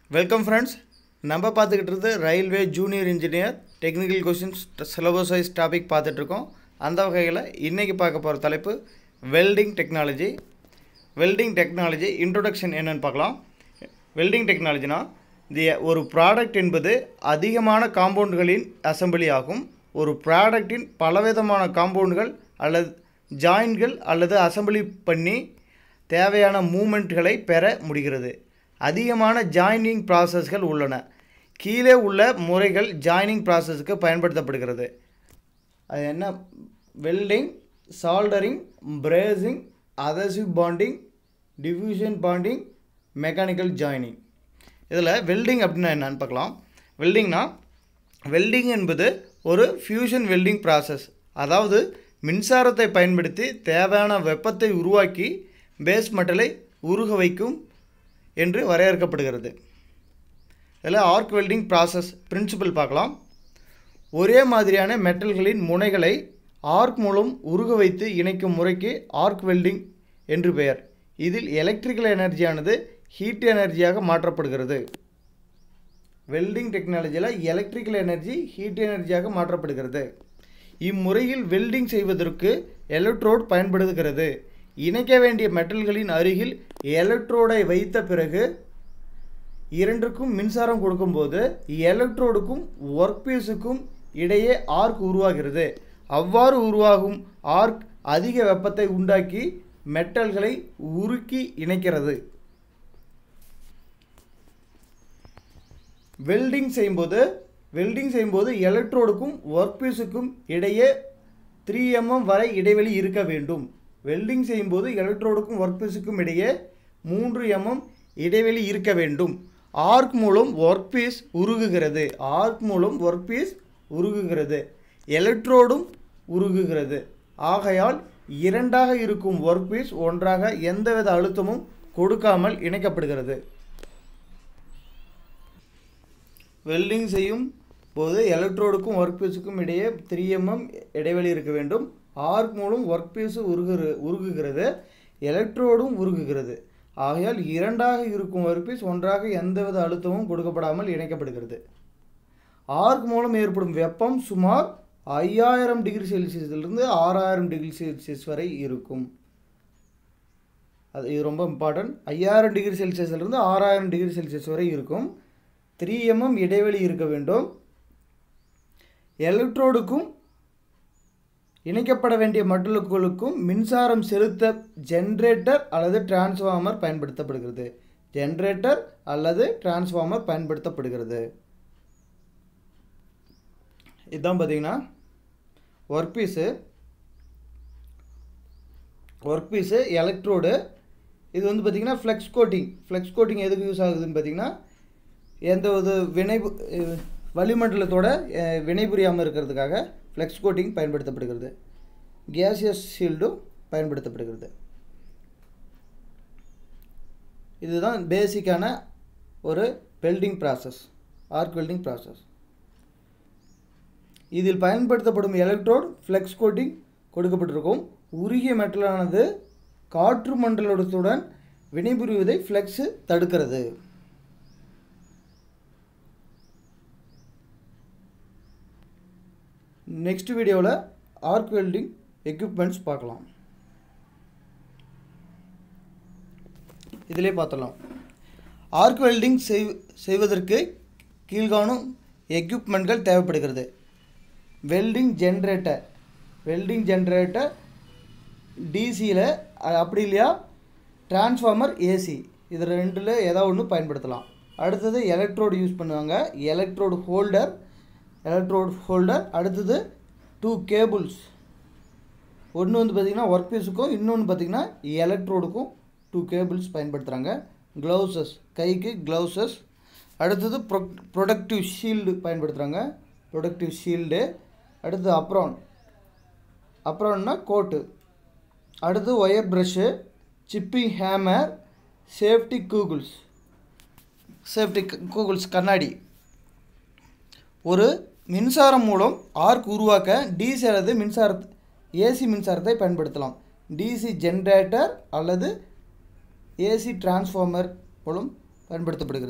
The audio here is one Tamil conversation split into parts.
வெல்கம் ஃப்ரெண்ட்ஸ் நம்ம பார்த்துக்கிட்டு இருந்து railway junior engineer technical questions syllabus wise topic பார்த்துட்ருக்கோம் அந்த வகையில் இன்றைக்கி பார்க்க போகிற தலைப்பு welding technology welding technology introduction என்னன்னு பார்க்கலாம் வெல்டிங் டெக்னாலஜினா தி ஒரு ப்ராடக்ட் என்பது அதிகமான காம்பவுண்டுகளின் அசம்பிளி ஆகும் ஒரு ப்ராடக்ட்டின் பலவிதமான காம்பவுண்டுகள் அல்லது ஜாயின்கள் அல்லது அசம்பிளி பண்ணி தேவையான மூமெண்ட்களை பெற முடிகிறது அதிகமான ஜாயினிங் ப்ராசஸ்கள் உள்ளன கீழே உள்ள முறைகள் ஜாயினிங் ப்ராசஸ்க்கு பயன்படுத்தப்படுகிறது அது என்ன welding soldering brazing adhesive bonding diffusion bonding mechanical joining இதில் வெல்டிங் அப்படின்னா என்னன்னு பார்க்கலாம் வெல்டிங்னா வெல்டிங் என்பது ஒரு ஃபியூஷன் வெல்டிங் ப்ராசஸ் அதாவது மின்சாரத்தை பயன்படுத்தி தேவையான வெப்பத்தை உருவாக்கி பேஸ் மெட்டலை உருக வைக்கும் என்று வரையறுக்கப்படுகிறது இதில் ஆர்க் வெல்டிங் ப்ராசஸ் பிரின்சிபல் பார்க்கலாம் ஒரே மாதிரியான மெட்டல்களின் முனைகளை ஆர்க் மூலம் உருக வைத்து இணைக்கும் முறைக்கு ஆர்க் வெல்டிங் என்று பெயர் இதில் எலக்ட்ரிக்கல் எனர்ஜியானது ஹீட் எனர்ஜியாக மாற்றப்படுகிறது வெல்டிங் டெக்னாலஜியில் எலக்ட்ரிக்கல் எனர்ஜி ஹீட் எனர்ஜியாக மாற்றப்படுகிறது இம்முறையில் வெல்டிங் செய்வதற்கு எலக்ட்ரோட் பயன்படுகிறது இணைக்க வேண்டிய மெட்டல்களின் அருகில் எலக்ட்ரோடை வைத்த பிறகு இரண்டுக்கும் மின்சாரம் கொடுக்கும்போது எலக்ட்ரோடுக்கும் ஒர்க் பீஸுக்கும் இடையே ஆர்க் உருவாகிறது அவ்வாறு உருவாகும் ஆர்க் அதிக வெப்பத்தை உண்டாக்கி மெட்டல்களை உருக்கி இணைக்கிறது வெல்டிங் செய்யும்போது வெல்டிங் செய்யும்போது எலக்ட்ரோடுக்கும் ஒர்க் பீஸுக்கும் இடையே த்ரீ எம்எம் வரை இடைவெளி இருக்க வேண்டும் வெல்டிங் செய்யும்போது எலக்ட்ரோடுக்கும் ஒர்க் பீஸுக்கும் இடையே மூன்று எம்எம் இடைவெளி இருக்க வேண்டும் ஆர்க் மூலம் ஒர்க் பீஸ் உருகுகிறது ஆர்க் மூலம் ஒர்க் பீஸ் உருகுகிறது எலக்ட்ரோடும் உருகுகிறது ஆகையால் இரண்டாக இருக்கும் ஒர்க் பீஸ் ஒன்றாக எந்தவித அழுத்தமும் கொடுக்காமல் இணைக்கப்படுகிறது வெல்டிங் செய்யும் போது எலக்ட்ரோடுக்கும் ஒர்க் பீஸுக்கும் இடையே த்ரீ எம்எம் இடைவெளி இருக்க வேண்டும் ஆர்க் மூலம் ஒர்க் பீஸு உருகு உருகுகிறது எலக்ட்ரோடும் உருகுகிறது ஆகையால் இரண்டாக இருக்கும் ஒர்க் பீஸ் ஒன்றாக எந்தவித அழுத்தமும் கொடுக்கப்படாமல் இணைக்கப்படுகிறது ஆர்க் மூலம் ஏற்படும் வெப்பம் சுமார் ஐயாயிரம் டிகிரி செல்சியஸிலிருந்து ஆறாயிரம் டிகிரி செல்சியஸ் வரை இருக்கும் அது இது ரொம்ப இம்பார்ட்டன்ட் ஐயாயிரம் டிகிரி செல்சியஸ்லேருந்து ஆறாயிரம் டிகிரி செல்சியஸ் வரை இருக்கும் த்ரீ எம்எம் இடைவெளி இருக்க வேண்டும் எலக்ட்ரோடுக்கும் இணைக்கப்பட வேண்டிய மட்டலுக்குகளுக்கும் மின்சாரம் செலுத்த ஜென்ரேட்டர் அல்லது டிரான்ஸ்ஃபார்மர் பயன்படுத்தப்படுகிறது ஜென்ரேட்டர் அல்லது டிரான்ஸ்ஃபார்மர் பயன்படுத்தப்படுகிறது இதுதான் பார்த்தீங்கன்னா work piece work piece electrode இது வந்து பார்த்திங்கன்னா ஃப்ளெக்ஸ் கோட்டிங் ஃப்ளெக்ஸ் கோட்டிங் எதுக்கு யூஸ் ஆகுதுன்னு பார்த்தீங்கன்னா எந்த ஒரு வினை வளிமண்டலத்தோட வினைபுரியாமல் இருக்கிறதுக்காக ஃப்ளெக்ஸ் கோட்டிங் பயன்படுத்தப்படுகிறது கேசியஸ் ஷீல்டும் பயன்படுத்தப்படுகிறது இதுதான் பேசிக்கான ஒரு welding process arc welding process இதில் பயன்படுத்தப்படும் எலக்ட்ரோட் ஃப்ளெக்ஸ் கோட்டிங் கொடுக்கப்பட்டிருக்கும் உருகிய மெட்டலானது காற்று மண்டலத்துடன் வினைபுரிவதை ஃப்ளெக்ஸு தடுக்கிறது நெக்ஸ்ட் வீடியோவில் ஆர்க் வெல்டிங் எக்யூப்மெண்ட்ஸ் பார்க்கலாம் இதிலே பார்த்துடலாம் ஆர்க் வெல்டிங் செய் செய்வதற்கு கீழ்காணும் எக்யூப்மெண்ட்கள் தேவைப்படுகிறது வெல்டிங் ஜென்ரேட்டர் வெல்டிங் ஜென்ரேட்டர் டிசியில் அப்படி இல்லையா டிரான்ஸ்ஃபார்மர் ஏசி இது ரெண்டில் ஏதாவது ஒன்று பயன்படுத்தலாம் அடுத்தது எலக்ட்ரோடு யூஸ் பண்ணுவாங்க எலக்ட்ரோடு ஹோல்டர் எலக்ட்ரோட் ஹோல்டர் அடுத்தது டூ கேபிள்ஸ் ஒன்று வந்து பார்த்திங்கன்னா ஒர்க் பீஸுக்கும் இன்னொன்று பார்த்திங்கன்னா எலக்ட்ரோடுக்கும் டூ கேபிள்ஸ் பயன்படுத்துகிறாங்க க்ளவுசஸ் கைக்கு க்ளவுசஸ் அடுத்தது ப்ரொ ப்ரொடக்டிவ் ஷீல்டு பயன்படுத்துகிறாங்க ப்ரொடக்டிவ் ஷீல்டு அடுத்தது அப்ரான் அப்ரான்னா கோட்டு அடுத்து wire brush chipping hammer safety goggles safety goggles கண்ணாடி ஒரு மின்சாரம் மூலம் ஆர்க் உருவாக்க டிசி அல்லது மின்சார ஏசி மின்சாரத்தை பயன்படுத்தலாம் டிசி ஜென்ரேட்டர் அல்லது ஏசி டிரான்ஸ்ஃபார்மர் மூலம் பயன்படுத்தப்படுகிறது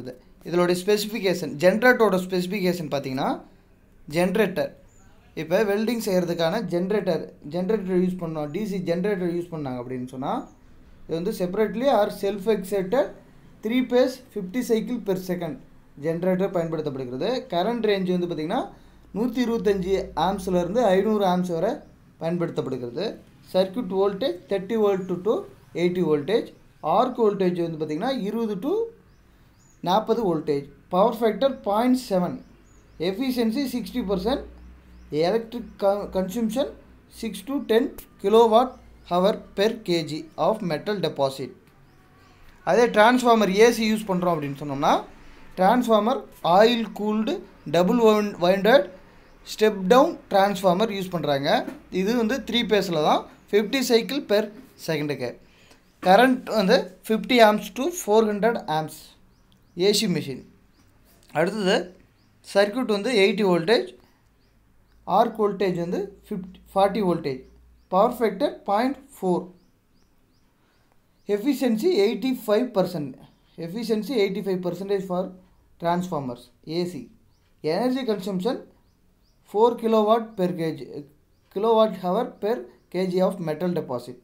இதோடைய ஸ்பெசிஃபிகேஷன் ஜென்ரேட்டரோட ஸ்பெசிஃபிகேஷன் பார்த்தீங்கன்னா ஜென்ரேட்டர் இப்போ வெல்டிங் செய்கிறதுக்கான ஜென்ரேட்டர் ஜென்ரேட்டர் யூஸ் பண்ணோம் டிசி ஜென்ரேட்டர் யூஸ் பண்ணாங்க அப்படின்னு சொன்னால் இது வந்து separately or self excited three phase fifty cycle per second generator பயன்படுத்தப்படுகிறது கரண்ட் ரேஞ்ச் வந்து பார்த்திங்கன்னா நூற்றி இருபத்தஞ்சி ஆம்ஸ்லேருந்து ஐநூறு ஆம்ஸ் வரை பயன்படுத்தப்படுகிறது circuit voltage thirty volt to eighty voltage arc voltage வந்து பார்த்திங்கன்னா இருபது டு நாற்பது voltage power factor point seven efficiency sixty percent electric consumption six to ten kilowatt hour per KG of metal deposit அதே டிரான்ஸ்ஃபார்மர் ஏசி யூஸ் பண்ணுறோம் அப்படின்னு சொன்னோம்னா transformer oil cooled double winded step down transformer use பண்ணுறாங்க இது வந்து த்ரீ பேஸில் தான் ஃபிஃப்டி சைக்கிள் பெர் செகண்டுக்கு கரண்ட் வந்து fifty amps to four hundred amps AC machine அடுத்தது சர்க்யூட் வந்து எயிட்டி வோல்டேஜ் ஆர்க் வோல்டேஜ் வந்து fifty forty voltage power factor point four efficiency eighty five percent efficiency eighty five percentage for transformers AC energy consumption four kilowatt per KG kilowatt hour per KG of metal deposit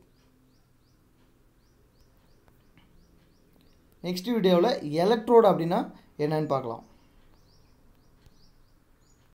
next வீடியோவில் எலக்ட்ரோடு அப்படின்னா என்னன்னு பார்க்கலாம்